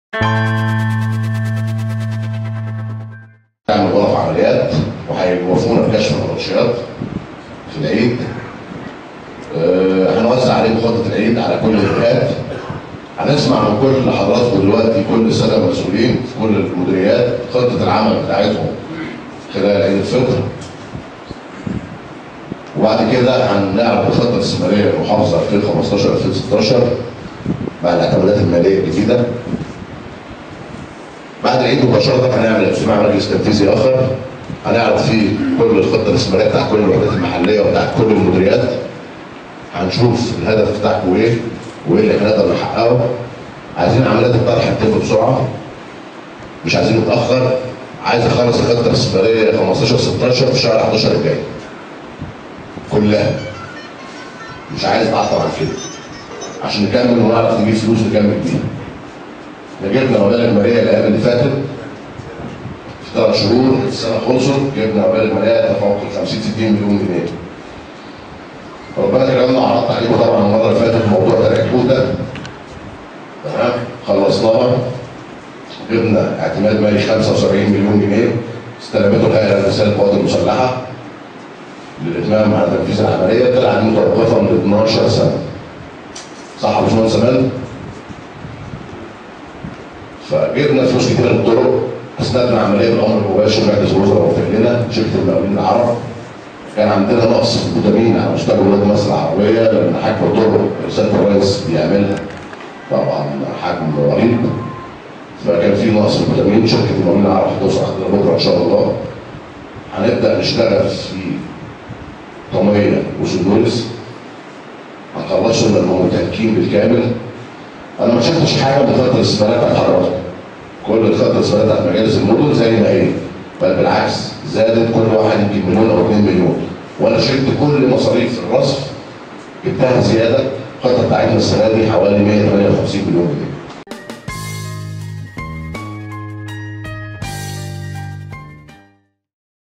نعمل غرف عمليات وهيوافقونا بكشف النبطشيات في العيد آه، هنوزع عليكم خطه العيد على كل الجهات هنسمع من كل حضراتكم دلوقتي كل الساده المسؤولين في كل المديريات خطه العمل بتاعتهم خلال عيد الفطر وبعد كده هنعرض الخطه الاستثماريه للمحافظه 2015 2016 مع الاعتمادات الماليه الجديده بعد العيد مباشره هنعمل اجتماع مجلس تنفيذي اخر هنعرض فيه كل الخطه الاستثماريه بتاعت كل الوحدات المحليه وبتاعت كل المديريات هنشوف الهدف بتاعكم ايه وايه اللي هنقدر نحققه عايزين عمليات الطرح تتم بسرعه مش عايزين نتاخر عايز اخلص الخطه الاستثماريه 15 16 في شهر 11 الجاي كلها مش عايز اعطل عن كده عشان نكمل ونعرف نجيب فلوس نكمل بيها احنا جبنا مبالغ ماليه الايام اللي فاتت في ثلاث شهور السنه خلصت جبنا مبالغ ماليه تفوق ال 50 60 مليون جنيه ربنا كرمنا وعرضت عليكم طبعا المره اللي فاتت موضوع ترك ده تمام خلصناها جبنا اعتماد مالي 75 مليون جنيه استلمته الهيئه الرئاسيه للقوات المسلحه للاتمام على تنفيذ العمليه طلع متوقفه من 12 سنه صح يا باشمهندس زمان؟ فجبنا فلوس كتير للطرق اسندنا عمليه بالامر المباشر مجلس الوزراء وفق لنا شركه المقاولين العرب كان عندنا نقص في الفيتامين على مستوى بلاد مصر العربيه لان حجم الطرق رساله الرئيس بيعملها طبعا حجم رهيب فكان في نقص في الفيتامين شركه المقاولين العرب هتوصل عندنا بكره ان شاء الله هنبدا نشتغل في طميه وسندورس هنخلصهم لانهم متهكين بالكامل انا ما شفتش حاجه من خطه الاستثمارات بتاعت حضرتك كل الخطه الاستثمارات بتاعت مجالس المدن زي ما هي بل بالعكس زادت كل واحد يمكن مليون او 2 مليون وانا شلت كل مصاريف الرصف جبتها زياده الخطه بتاعتنا السنه دي حوالي 158 مليون جنيه